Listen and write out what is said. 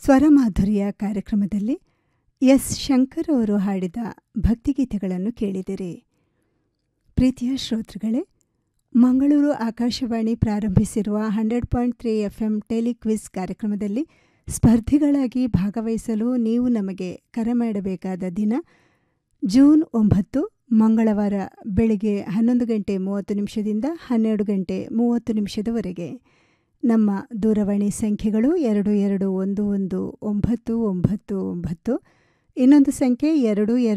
ಸ್ವರಮಾಧುರ್ಯ ಕಾರ್ಯಕ್ರಮದಲ್ಲಿ ಎಸ್ ಶಂಕರ್ ಅವರು ಹಾಡಿದ ಭಕ್ತಿಗೀತೆಗಳನ್ನು ಕೇಳಿದಿರಿ ಪ್ರೀತಿಯ ಶ್ರೋತೃಗಳೇ ಮಂಗಳೂರು ಆಕಾಶವಾಣಿ ಪ್ರಾರಂಭಿಸಿರುವ hundred point three F M telequiz ಕಾರ್ಯಕ್ರಮದಲ್ಲಿ ಸ್ಪರ್ಧಿಗಳಾಗಿ ಭಾಗವಹಿಸಲು ನೀವು ನಮಗೆ ಕರೆ ಮಾಡಬೇಕಾದ ದಿನ ಜೂನ್ ಒಂಬತ್ತು ಮಂಗಳವಾರ ಬೆಳಿಗ್ಗೆ ಹನ್ನೊಂದು ಗಂಟೆ ಮೂವತ್ತು ನಿಮಿಷದಿಂದ ಹನ್ನೆರಡು ಗಂಟೆ ಮೂವತ್ತು ನಿಮಿಷದವರೆಗೆ ನಮ್ಮ ದೂರವಾಣಿ ಸಂಖ್ಯೆಗಳು ಎರಡು ಎರಡು ಒಂದು ಒಂದು ಒಂಬತ್ತು ಒಂಬತ್ತು ಒಂಬತ್ತು ಇನ್ನೊಂದು ಸಂಖ್ಯೆ ಎರಡು ಎರಡು